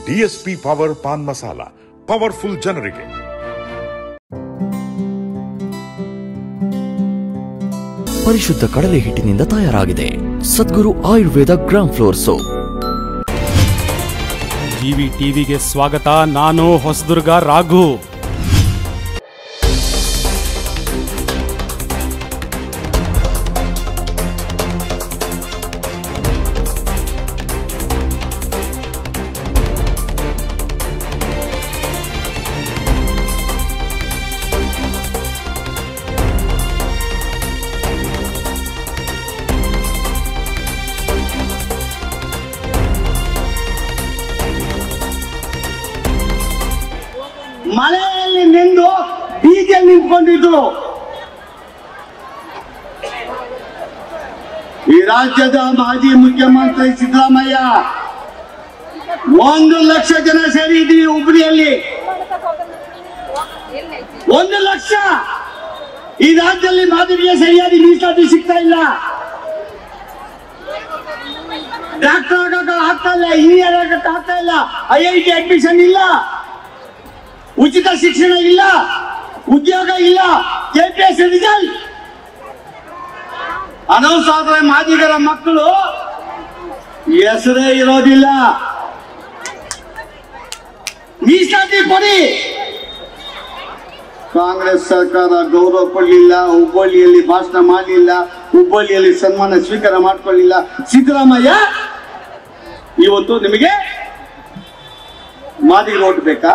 DSP power pan masala powerful ಜನರಿಗೆ ಪರಿಶುದ್ಧ ಕಡಲೆ ಹಿಟ್ಟಿನಿಂದ ತಯಾರಾಗಿದೆ Sadguru Ayurveda gram flour soap GV ಟಿವಿಗೆ ಸ್ವಾಗತ ನಾನು ಹೊಸದುರ್ಗ ರಾಘು ಮಳೆಯಲ್ಲಿ ನಿಂದು ಬೀದಿಯಲ್ಲಿ ನಿಂತ್ಕೊಂಡಿದ್ರು ಈ ರಾಜ್ಯದ ಮಾಜಿ ಮುಖ್ಯಮಂತ್ರಿ ಸಿದ್ದರಾಮಯ್ಯ ಒಂದು ಲಕ್ಷ ಜನ ಸೇರಿದ್ದೀವಿ ಹುಬ್ಳಿಯಲ್ಲಿ ಒಂದು ಲಕ್ಷ ಈ ರಾಜ್ಯದಲ್ಲಿ ಮಾದರಿಗೆ ಸರಿಯಾದ ಮೀಸಲಾತಿ ಸಿಗ್ತಾ ಇಲ್ಲ ಡಾಕ್ಟರ್ ಆಗಕ್ಕೆ ಆಗ್ತಾ ಇಲ್ಲ ಇಂಜಿನಿಯರ್ ಆಗಕ್ಕೆ ಆಗ್ತಾ ಇಲ್ಲ ಐ ಐ ಟಿ ಅಡ್ಮಿಷನ್ ಇಲ್ಲ ಉಚಿತ ಶಿಕ್ಷಣ ಇಲ್ಲ ಉದ್ಯೋಗ ಇಲ್ಲ ಕೆಪಿಎಸ್ ರಿಸಲ್ಟ್ ಅನೌನ್ಸ್ ಆದ್ರೆ ಮಾದಿಗರ ಮಕ್ಕಳು ಹೆಸರೇ ಇರೋದಿಲ್ಲ ಮೀಸಲಾತಿ ಕೊಡಿ ಕಾಂಗ್ರೆಸ್ ಸರ್ಕಾರ ಗೌರವ ಕೊಡಲಿಲ್ಲ ಹುಬ್ಬಳ್ಳಿಯಲ್ಲಿ ಭಾಷಣ ಮಾಡಲಿಲ್ಲ ಹುಬ್ಬಳ್ಳಿಯಲ್ಲಿ ಸನ್ಮಾನ ಸ್ವೀಕಾರ ಮಾಡ್ಕೊಳ್ಳಿಲ್ಲ ಸಿದ್ದರಾಮಯ್ಯ ಇವತ್ತು ನಿಮಗೆ ಮಾದಿಗೆ ಓಟ್ ಬೇಕಾ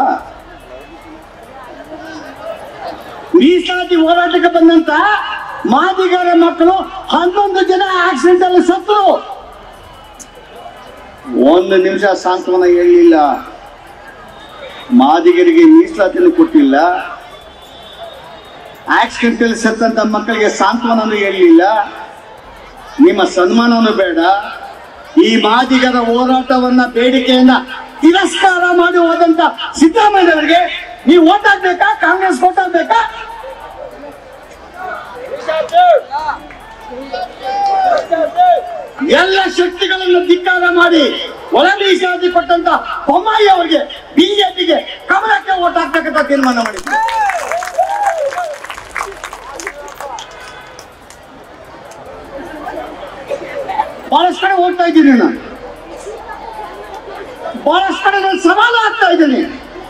ಮೀಸಲಾತಿ ಹೋರಾಟಕ್ಕೆ ಬಂದಂತ ಮಾದಿಗರ ಮಕ್ಕಳು ಹನ್ನೊಂದು ಜನ ಆಕ್ಸಿಡೆಂಟ್ ಅಲ್ಲಿ ಸತ್ತರು ಒಂದು ನಿಮಿಷ ಸಾಂತ್ವನ ಹೇಳಲಿಲ್ಲ ಮಾದಿಗರಿಗೆ ಮೀಸಲಾತಿಯನ್ನು ಕೊಟ್ಟಿಲ್ಲ ಆಕ್ಸಿಡೆಂಟ್ ಅಲ್ಲಿ ಸತ್ತಂತ ಮಕ್ಕಳಿಗೆ ಸಾಂತ್ವನನು ಹೇಳಲಿಲ್ಲ ನಿಮ್ಮ ಸನ್ಮಾನನು ಬೇಡ ಈ ಮಾದಿಗರ ಹೋರಾಟವನ್ನ ಬೇಡಿಕೆಯನ್ನ ತಿರಸ್ಕಾರ ಮಾಡಿ ಹೋದಂತ ಸಿದ್ದರಾಮಯ್ಯನವರಿಗೆ ನೀವು ಓಟ್ ಹಾಕ್ಬೇಕಾ ಕಾಂಗ್ರೆಸ್ ಓಟ್ ಹಾಕ್ಬೇಕಾ ಎಲ್ಲ ಶಕ್ತಿಗಳನ್ನು ಧಿಕ್ಕಾರ ಮಾಡಿ ಒಳ ಮೀಸಲಾತಿ ಕೊಟ್ಟಂತ ಬೊಮ್ಮಾಯಿ ಅವರಿಗೆ ಬಿಜೆಪಿಗೆ ಕಮಲಕ್ಕೆ ಓಟ್ ಹಾಕ್ಬೇಕಂತ ತೀರ್ಮಾನ ಮಾಡಿದ್ರು ಬಹಳಷ್ಟು ಕಡೆ ಹೋಗ್ತಾ ಇದ್ದೀನಿ ನಾನು ಬಹಳಷ್ಟು ಕಡೆ ನಾನು ಸವಾಲು ಆಗ್ತಾ ಇದ್ದೀನಿ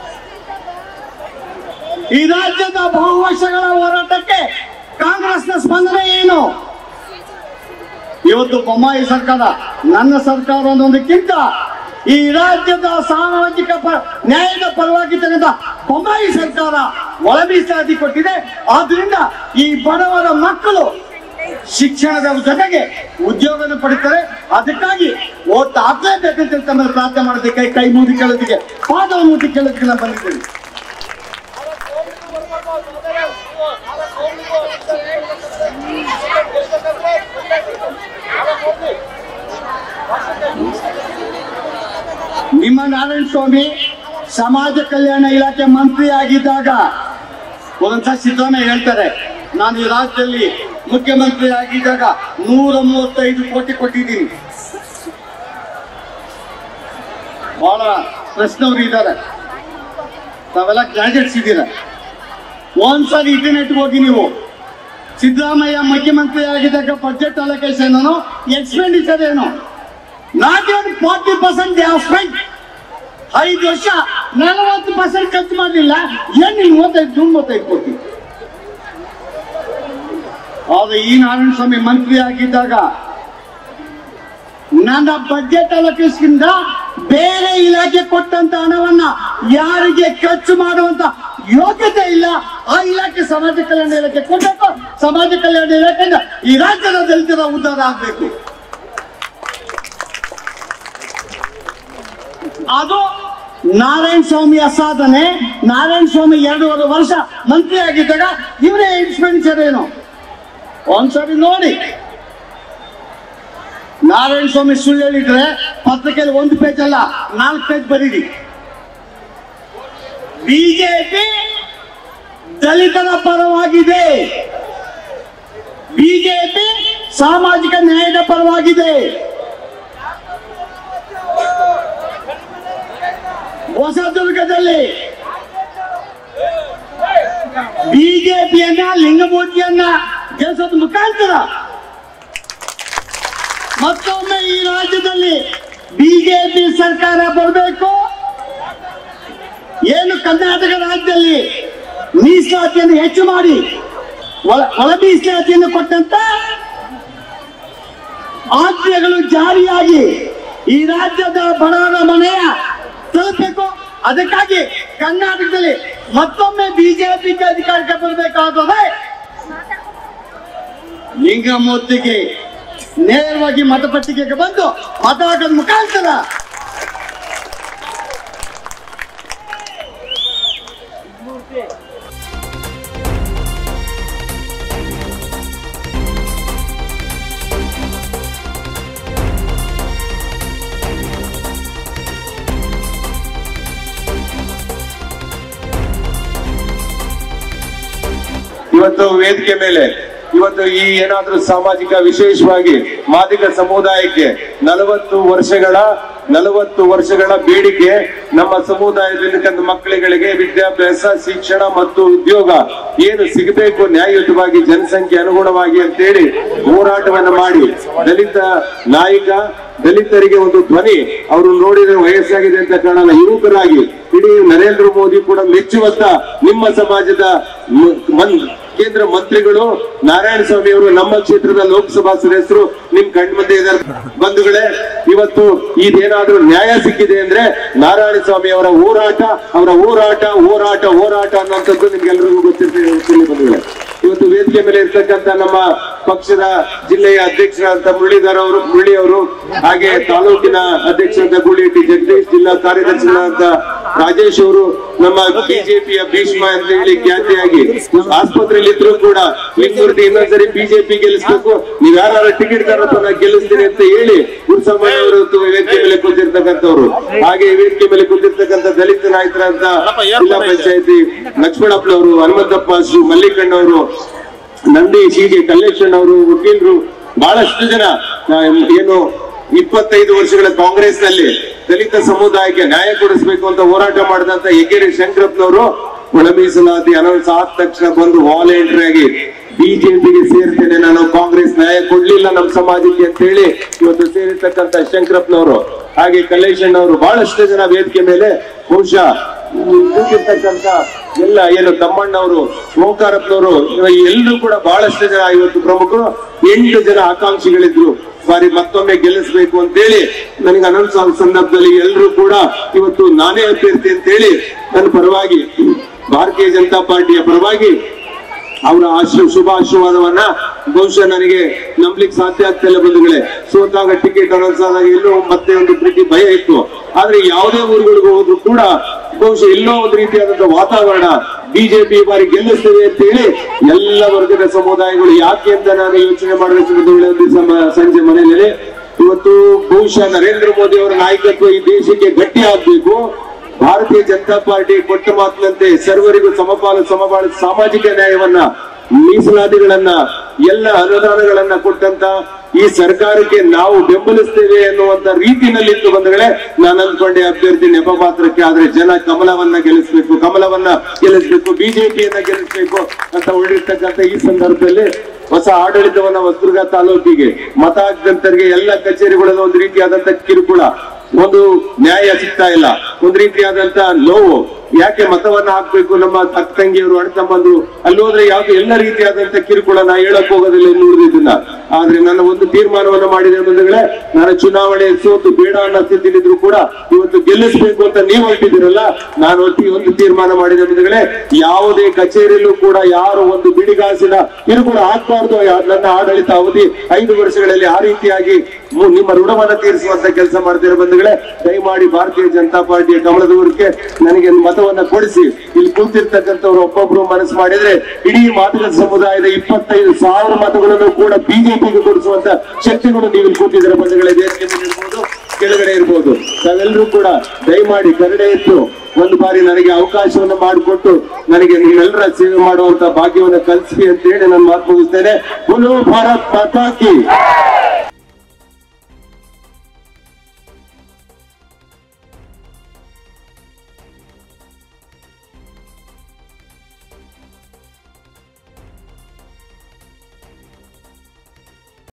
ಈ ರಾಜ್ಯದ ಬಹು ವರ್ಷಗಳ ಹೋರಾಟಕ್ಕೆ ಕಾಂಗ್ರೆಸ್ನ ಸ್ಪಂದನೆ ಏನು ಇವತ್ತು ಬೊಮ್ಮಾಯಿ ಸರ್ಕಾರ ನನ್ನ ಸರ್ಕಾರ ಅನ್ನೋದಕ್ಕಿಂತ ಈ ರಾಜ್ಯದ ಸಾಮಾಜಿಕ ಪ- ನ್ಯಾಯದ ಪರವಾಗಿ ತೆಗೆದ ಬೊಮ್ಮಾಯಿ ಸರ್ಕಾರ ಒಳ ಮೀಸಲಾತಿ ಕೊಟ್ಟಿದೆ ಆದ್ರಿಂದ ಈ ಬಡವರ ಮಕ್ಕಳು ಶಿಕ್ಷಣದ ಜೊತೆಗೆ ಉದ್ಯೋಗನ ಪಡಿತಾರೆ ಅದಕ್ಕಾಗಿ ಓಟ್ ಹಾಕ್ಲೇಬೇಕಂತ ತಮ್ಮಲ್ಲಿ ಪ್ರಾರ್ಥನೆ ಮಾಡೋದಕ್ಕೆ ಕೈ ಮುಗಿ ಕೇಳೋದಕ್ಕೆ ಪಾದ ಮುಗಿ ಕೇಳೋದಕ್ಕೆ ನಾನು ಬಂದಿದ್ದೇನೆ ನಿಮ್ಮ ನಾರಾಯಣ ಸ್ವಾಮಿ ಸಮಾಜ ಕಲ್ಯಾಣ ಇಲಾಖೆ ಮಂತ್ರಿ ಆಗಿದ್ದಾಗ ಒಂದ್ಸಲ ಸಿದ್ದರಾಮಯ್ಯ ಹೇಳ್ತಾರೆ ನಾನು ಈ ರಾಜ್ಯದಲ್ಲಿ ಮುಖ್ಯಮಂತ್ರಿ ಆಗಿದ್ದಾಗ ನೂರ ಮೂವತ್ತೈದು ಕೋಟಿ ಕೊಟ್ಟಿದ್ದೀನಿ ಬಹಳ ಪ್ರಶ್ನವ್ರು ಇದ್ದಾರೆ ತಾವೆಲ್ಲ ಗ್ರಾಜುಯೇಟ್ಸ್ ಇದ್ದೀರ ಒಂದ್ಸಲ ಇಂಟರ್ನೆಟ್ ಹೋಗಿ ನೀವು ಸಿದ್ದರಾಮಯ್ಯ ಮುಖ್ಯಮಂತ್ರಿ ಆಗಿದ್ದಾಗ ಬಜೆಟ್ ಅಲೋಕೇಶನ್ ಎಕ್ಸ್ಪೆಂಡಿಚರ್ ಏನು not even forty percent spend ಐದು ವರ್ಷ ನಲವತ್ತು ಪರ್ಸೆಂಟ್ ಖರ್ಚು ಮಾಡಲಿಲ್ಲ ಏನ್ ನೀವು ಮೂವತ್ತೈದು ನೂರ ಮೂವತ್ತೈದು ಕೋಟಿ ಆದ್ರೆ ಈ ನಾರಾಯಣ ಸ್ವಾಮಿ ಮಂತ್ರಿ ಆಗಿದ್ದಾಗ ನನ್ನ ಬಜೆಟ್ ಅಲೋಕೇಶನ್ ಬೇರೆ ಇಲಾಖೆ ಕೊಟ್ಟಂತ ಹಣವನ್ನ ಯಾರಿಗೆ ಖರ್ಚು ಮಾಡುವಂತ ಯೋಗ್ಯತೆ ಇಲ್ಲ ಆ ಇಲಾಖೆ ಸಮಾಜ ಕಲ್ಯಾಣ ಇಲಾಖೆ ಕೊಡಬೇಕು ಸಮಾಜ ಕಲ್ಯಾಣ ಇಲಾಖೆಯಿಂದ ಈ ರಾಜ್ಯದ ದಲಿತರ ಉದ್ಧಾರ ಆಗ್ಬೇಕು ಅದು ನಾರಾಯಣ ಸ್ವಾಮಿಯ ಸಾಧನೆ ನಾರಾಯಣ ಸ್ವಾಮಿ ಎರಡೂವರೆ ವರ್ಷ ಮಂತ್ರಿ ಆಗಿದ್ದಾಗ ಇವರೇ ಎಕ್ಸ್ಪೆಂಡಿಚರ್ ಏನು ಒಂದ್ಸರಿ ನೋಡಿ ನಾರಾಯಣ ಸ್ವಾಮಿ ಸುಳ್ಳು ಹೇಳಿದ್ರೆ ಪತ್ರಿಕೆಯಲ್ಲಿ ಒಂದು ಪೇಜ್ ಅಲ್ಲ ನಾಲ್ಕು ಪೇಜ್ ಬರೀರಿ ಬಿಜೆಪಿ ದಲಿತರ ಪರವಾಗಿದೆ ಬಿಜೆಪಿ ಸಾಮಾಜಿಕ ನ್ಯಾಯದ ಪರವಾಗಿದೆ ಹೊಸದುರ್ಗದಲ್ಲಿ ಬಿಜೆಪಿಯನ್ನ ಲಿಂಗಮೂರ್ತಿಯನ್ನ ಗೆಲ್ಲಿಸೋದ್ ಮುಖಾಂತರ ಮತ್ತೊಮ್ಮೆ ಈ ರಾಜ್ಯದಲ್ಲಿ ಬಿಜೆಪಿ ಸರ್ಕಾರ ಬರಬೇಕು ಏನು ಕರ್ನಾಟಕ ರಾಜ್ಯದಲ್ಲಿ ಮೀಸಲಾತಿಯನ್ನು ಹೆಚ್ಚು ಮಾಡಿ ಒಳ ಒಳ ಮೀಸಲಾತಿಯನ್ನು ಕೊಟ್ಟಂತ ಆಜ್ಞೆಗಳು ಜಾರಿಯಾಗಿ ಈ ರಾಜ್ಯದ ಬಡವರ ಮನೆಯ ತಲುಪಬೇಕು ಅದಕ್ಕಾಗಿ ಕರ್ನಾಟಕದಲ್ಲಿ ಮತ್ತೊಮ್ಮೆ ಬಿಜೆಪಿ ಅಧಿಕಾರಕ್ಕೆ ಬರಬೇಕಾಗುತ್ತದೆ ಲಿಂಗಮೂರ್ತಿಗೆ ನೇರವಾಗಿ ಮತಪಟ್ಟಿಗೆಗೆ ಬಂದು ಮತ ಹಾಕೋದ್ ಮುಖಾಂತರ ಇವತ್ತು ವೇದಿಕೆ ಮೇಲೆ ಇವತ್ತು ಈ ಏನಾದ್ರೂ ಸಾಮಾಜಿಕ ವಿಶೇಷವಾಗಿ ಮಾದಿಗ ಸಮುದಾಯಕ್ಕೆ ನಲವತ್ತು ವರ್ಷಗಳ ನಲವತ್ತು ವರ್ಷಗಳ ಬೇಡಿಕೆ ನಮ್ಮ ಸಮುದಾಯದಲ್ಲಿರ್ತಕ್ಕಂಥ ಮಕ್ಕಳುಗಳಿಗೆ ವಿದ್ಯಾಭ್ಯಾಸ ಶಿಕ್ಷಣ ಮತ್ತು ಉದ್ಯೋಗ ಏನು ಸಿಗಬೇಕು ನ್ಯಾಯಯುತವಾಗಿ ಜನಸಂಖ್ಯೆ ಅನುಗುಣವಾಗಿ ಅಂತೇಳಿ ಹೋರಾಟವನ್ನು ಮಾಡಿ ದಲಿತ ನಾಯಕ ದಲಿತರಿಗೆ ಒಂದು ಧ್ವನಿ ಅವರು ನೋಡಿದ್ರೆ ವಯಸ್ಸಾಗಿದೆ ಅಂತ ಕಾರಣ ಯುವಕರಾಗಿ ಇಡೀ ನರೇಂದ್ರ ಮೋದಿ ಕೂಡ ಮೆಚ್ಚುವಂತ ನಿಮ್ಮ ಸಮಾಜದ ಮ- ಮನ್ ಕೇಂದ್ರ ಮಂತ್ರಿಗಳು ನಾರಾಯಣ ಸ್ವಾಮಿ ಅವರು ನಮ್ಮ ಕ್ಷೇತ್ರದ ಲೋಕಸಭಾ ಸದಸ್ಯರು ನಿಮ್ ಕಣ್ ಮುಂದೆ ಇದ್ದಾರೆ ಬಂಧುಗಳೇ ಇವತ್ತು ಇದೇನಾದ್ರೂ ನ್ಯಾಯ ಸಿಕ್ಕಿದೆ ಅಂದ್ರೆ ನಾರಾಯಣ ಸ್ವಾಮಿ ಅವರ ಹೋರಾಟ ಅವರ ಹೋರಾಟ ಹೋರಾಟ ಹೋರಾಟ ಅನ್ನುವಂಥದ್ದು ನಿಮ್ಗೆಲ್ರಿಗೂ ಗೊತ್ತಿರ್ತದೆ ಗೊತ್ತಿಲ್ಲ ಬಂಧುಗಳೇ ಇವತ್ತು ವೇದಿಕೆ ಮೇಲೆ ಇರ್ತಕ್ಕಂಥ ನಮ್ಮ ಪಕ್ಷದ ಜಿಲ್ಲೆಯ ಅಧ್ಯಕ್ಷರಾದಂತ ಮುರಳೀಧರ್ ಅವರು ಮುರಳಿ ಅವರು ಹಾಗೆ ತಾಲೂಕಿನ ಅಧ್ಯಕ್ಷರಾದ ಗುಳಿಹಟ್ಟಿ ಜಗದೀಶ್ ಜಿಲ್ಲಾ ಕಾರ್ಯದರ್ಶಿಗಳಾದ ರಾಜೇಶ್ ಅವರು ನಮ್ಮ ಬಿಜೆಪಿಯ ಭೀಷ್ಮ ಅಂತ ಹೇಳಿ ಖ್ಯಾತಿಯಾಗಿ ಆಸ್ಪತ್ರೆಯಲ್ಲಿ ಇದ್ರು ಕೂಡ ಲಿಂಗಮೂರ್ತಿ ಇನ್ನೊಂದ್ಸರಿ ಬಿಜೆಪಿ ಗೆಲ್ಲಿಸ್ಬೇಕು ನೀವ್ ಯಾರು ಟಿಕೆಟ್ ತರಪ್ಪ ನಾ ಗೆಲ್ಲಿಸ್ತೀನಿ ಅಂತ ಹೇಳಿ ಗುರುಸಮ್ಮಣ್ಣ ಅವರು ಇವತ್ತು ವೇದಿಕೆ ಮೇಲೆ ಕೂತಿರ್ತಕ್ಕಂಥವ್ರು ಹಾಗೆ ಈ ವೇದಿಕೆ ಮೇಲೆ ಕೂತಿರ್ತಕ್ಕಂಥ ದಲಿತ ನಾಯಕರಾದ ಜಿಲ್ಲಾ ಪಂಚಾಯತಿ ಲಕ್ಷ್ಮಣಪ್ಪನವರು ಹನುಮಂತಪ್ಪ ಶ್ರೀ ಮಲ್ಲಿಕಣ್ಣವರು ನಂದೀಶ್ ಹೀಗೆ ಕಲ್ಲೇಶನ್ ಅವರು ವಕೀಲರು ಬಹಳಷ್ಟು ಜನ ಆ, ಏನು ಇಪ್ಪತ್ತೈದು ವರ್ಷಗಳ ಕಾಂಗ್ರೆಸ್ ನಲ್ಲಿ ದಲಿತ ಸಮುದಾಯಕ್ಕೆ ನ್ಯಾಯ ಕೊಡಿಸಬೇಕು ಅಂತ ಹೋರಾಟ ಮಾಡಿದಂತ ಹೆಗ್ಗೆರೆ ಶಂಕರಪ್ಪನವರು ಒಳ ಮೀಸಲಾತಿ ಅನೌನ್ಸ್ ಆದ ತಕ್ಷಣ ಬಂದು ವಾಲಂಟಿಯರ್ ಆಗಿ ಬಿಜೆಪಿಗೆ ಸೇರ್ತೇನೆ ನಾನು ಕಾಂಗ್ರೆಸ್ ನ್ಯಾಯ ಕೊಡ್ಲಿಲ್ಲ ನಮ್ಮ ಸಮಾಜಕ್ಕೆ ಅಂತ ಹೇಳಿ ಇವತ್ತು ಸೇರಿರ್ತಕ್ಕಂಥ ಶಂಕರಪ್ಪನವರು ಹಾಗೆ ಕಲ್ಲೇಶನ್ ಅವರು ಬಹಳಷ್ಟು ಜನ ವೇದಿಕೆ ಮೇಲೆ ಬಹುಶಃ ಕೂತಿರ್ತಕ್ಕಂಥ ಎಲ್ಲ ಏನು ತಮ್ಮಣ್ಣವರು ಓಂಕಾರಪ್ಪನವರು ಎಲ್ಲರೂ ಕೂಡ ಬಹಳಷ್ಟು ಜನ ಇವತ್ತು ಪ್ರಮುಖರು ಎಂಟು ಜನ ಆಕಾಂಕ್ಷಿಗಳಿದ್ರು ಬಾರಿ ಮತ್ತೊಮ್ಮೆ ಗೆಲ್ಲಿಸ್ಬೇಕು ಅಂತೇಳಿ ನನಗೆ ಅನೌನ್ಸ್ ಆಗೋ ಸಂದರ್ಭದಲ್ಲಿ ಎಲ್ಲರೂ ಕೂಡ ಇವತ್ತು ನಾನೇ ಅಭ್ಯರ್ಥಿ ಅಂತೇಳಿ ನನ್ನ ಪರವಾಗಿ ಭಾರತೀಯ ಜನತಾ ಪಾರ್ಟಿಯ ಪರವಾಗಿ ಅವರ ಆಶ್ರ ಶುಭ ಆಶೀರ್ವಾದವನ್ನ ಬಹುಶಃ ನನಗೆ ನಂಬ್ಲಿಕ್ಕೆ ಸಾಧ್ಯ ಆಗ್ತಾ ಇಲ್ಲ ಬಂಧುಗಳೇ ಸೋತಾಗ ಟಿಕೆಟ್ ಅನೌನ್ಸ್ ಆದಾಗ ಎಲ್ಲೋ ಮತ್ತೆ ಒಂದು ಪ್ರೀತಿ ಭಯ ಇತ್ತು ಆದ್ರೆ ಯಾವುದೇ ಊರುಗಳಿಗೆ ಹೋದ್ರು ಕೂಡ ಬಹುಶಃ ಎಲ್ಲೋ ಒಂದು ರೀತಿಯಾದಂತಹ ವಾತಾವರಣ ಬಿಜೆಪಿ ಬಾರಿ ಗೆಲ್ಲಿಸ್ತೇವೆ ಅಂತ ಹೇಳಿ ಎಲ್ಲ ವರ್ಗದ ಸಮುದಾಯಗಳು ಯಾಕೆ ಅಂತ ನಾನು ಯೋಚನೆ ಮಾಡಬೇಕು ಬಂಧುಗಳೇ ಒಂದು ದಿವಸ ಮ- ಸಂಜೆ ಮನೆಯಲ್ಲಿ ಇವತ್ತು ಬಹುಶಃ ನರೇಂದ್ರ ಮೋದಿ ಅವರ ನಾಯಕತ್ವ ಈ ದೇಶಕ್ಕೆ ಗಟ್ಟಿ ಆಗ್ಬೇಕು ಭಾರತೀಯ ಜನತಾ ಪಾರ್ಟಿ ಕೊಟ್ಟ ಮಾತಿನಂತೆ ಸರ್ವರಿಗೂ ಸಮಪಾಲು ಸಮಪಾಲು ಸಾಮಾಜಿಕ ನ್ಯಾಯವನ್ನ ಮೀಸಲಾತಿಗಳನ್ನ ಎಲ್ಲ ಅನುದಾನಗಳನ್ನ ಕೊಟ್ಟಂತ ಈ ಸರ್ಕಾರಕ್ಕೆ ನಾವು ಬೆಂಬಲಿಸ್ತೇವೆ ಅನ್ನುವಂತ ರೀತಿಯಲ್ಲಿ ಇತ್ತು ಬಂದಗಳೇ ನಾನು ಅಂದ್ಕೊಂಡೆ ಅಭ್ಯರ್ಥಿ ನೆಪ ಮಾತ್ರಕ್ಕೆ ಆದ್ರೆ ಜನ ಕಮಲವನ್ನ ಗೆಲ್ಲಿಸ್ಬೇಕು ಕಮಲವನ್ನ ಗೆಲ್ಲಿಸ್ಬೇಕು ಬಿಜೆಪಿಯನ್ನ ಗೆಲ್ಲಿಸ್ಬೇಕು ಅಂತ ಹೊರಡಿರ್ತಕ್ಕಂಥ ಈ ಸಂದರ್ಭದಲ್ಲಿ ಹೊಸ ಆಡಳಿತವನ್ನ ಹೊಸದುರ್ಗ ತಾಲೂಕಿಗೆ ಮತ ಹಾಕಿದಂತರಿಗೆ ಎಲ್ಲ ಕಚೇರಿಗಳಲ್ಲಿ ಒಂದು ರೀತಿಯಾದಂತ ಕಿರುಕುಳ ಒಂದು ನ್ಯಾಯ ಸಿಗ್ತಾ ಇಲ್ಲ ಒಂದು ರೀತಿಯಾದಂತ ನೋವು ಯಾಕೆ ಮತವನ್ನ ಹಾಕ್ಬೇಕು ನಮ್ಮ ಅಕ್ಕ ತಂಗಿಯವರು ಅಣ್ಣ ತಮ್ಮಂದ್ರು ಅಲ್ಲಿ ಹೋದ್ರೆ ಯಾವ್ದು ಎಲ್ಲ ರೀತಿಯಾದಂತ ಕಿರುಕುಳ ನಾ ಹೇಳಕ್ ಹೋಗೋದಿಲ್ಲ ಇನ್ನು ಉಳಿದಿದ್ದನ್ನ ಆದ್ರೆ ನನ್ನ ಒಂದು ತೀರ್ಮಾನವನ್ನ ಮಾಡಿದೆ ಬಂಧುಗಳೇ ನಾನು ಚುನಾವಣೆ ಸೋತು ಬೇಡ ಅನ್ನೋ ಸ್ಥಿತಿಲಿದ್ರು ಕೂಡ ಇವತ್ತು ಗೆಲ್ಲಿಸ್ಬೇಕು ಅಂತ ನೀವು ಹೊರಟಿದ್ದೀರಲ್ಲ ನಾನು ಒಟ್ಟಿಗೆ ಒಂದು ತೀರ್ಮಾನ ಮಾಡಿದೆ ಬಂಧುಗಳೇ ಯಾವುದೇ ಕಚೇರಿಯಲ್ಲೂ ಕೂಡ ಯಾರು ಒಂದು ಬಿಡಿಗಾಸಿನ ಕಿರುಕುಳ ಹಾಕ್ಬಾರ್ದು ಯಾ- ನನ್ನ ಆಡಳಿತ ಅವಧಿ ಐದು ವರ್ಷಗಳಲ್ಲಿ ಆ ರೀತಿಯಾಗಿ ಮು- ನಿಮ್ಮ ಋಣವನ್ನ ತೀರಿಸುವಂತ ಕೆಲಸ ಮಾಡ್ತೀರ ಬಂಧುಗಳೇ ದಯಮಾಡಿ ಭಾರತೀಯ ಜನತಾ ಪಾರ್ಟಿಯ ಕಮಲದ ಊರಿಗೆ ನನಗೆ ಮತವನ್ನ ಕೊಡಿಸಿ ಇಲ್ಲಿ ಕೂತಿರ್ತಕ್ಕಂಥವ್ರು ಒಬ್ಬೊಬ್ರು ಮನಸ್ಸು ಮಾಡಿದ್ರೆ ಇಡೀ ಮಾತುಗಳ ಸಮುದಾಯದ ಇಪ್ಪತ್ತೈದು ಸಾವಿರ ಮತಗಳನ್ನು ಕೂಡ ಬಿಜೆಪಿಗೆ ಕೊಡಿಸುವಂತ ಶಕ್ತಿಗಳು ನೀವು ಇಲ್ಲಿ ಕೂತಿದ್ದೀರ ಬಂಧುಗಳೇ ವೇದಿಕೆ ಮೇಲೆ ಇರ್ಬೋದು ಕೆಳಗಡೆ ಇರ್ಬೋದು ತಾವೆಲ್ಲರೂ ಕೂಡ ದಯಮಾಡಿ ಕರಡೆ ಎತ್ತು ಒಂದು ಬಾರಿ ನನಗೆ ಅವಕಾಶವನ್ನ ಮಾಡಿಕೊಟ್ಟು ನನಗೆ ನಿಮ್ಮೆಲ್ಲರ ಸೇವೆ ಮಾಡುವಂತ ಭಾಗ್ಯವನ್ನ ಕಲಿಸಿ ಅಂತ ಹೇಳಿ ನಾನು ಮಾತು ಮುಗಿಸ್ತೇನೆ ಬುಲು ಭಾರತ್ ಮಾತಾ ಕಿ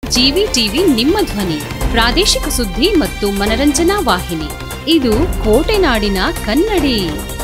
ಜಿವಿ ಟಿವಿ ನಿಮ್ಮ ಧ್ವನಿ ಪ್ರಾದೇಶಿಕ ಸುದ್ದಿ ಮತ್ತು ಮನರಂಜನಾ ವಾಹಿನಿ ಇದು ಕೋಟೆನಾಡಿನ ಕನ್ನಡಿ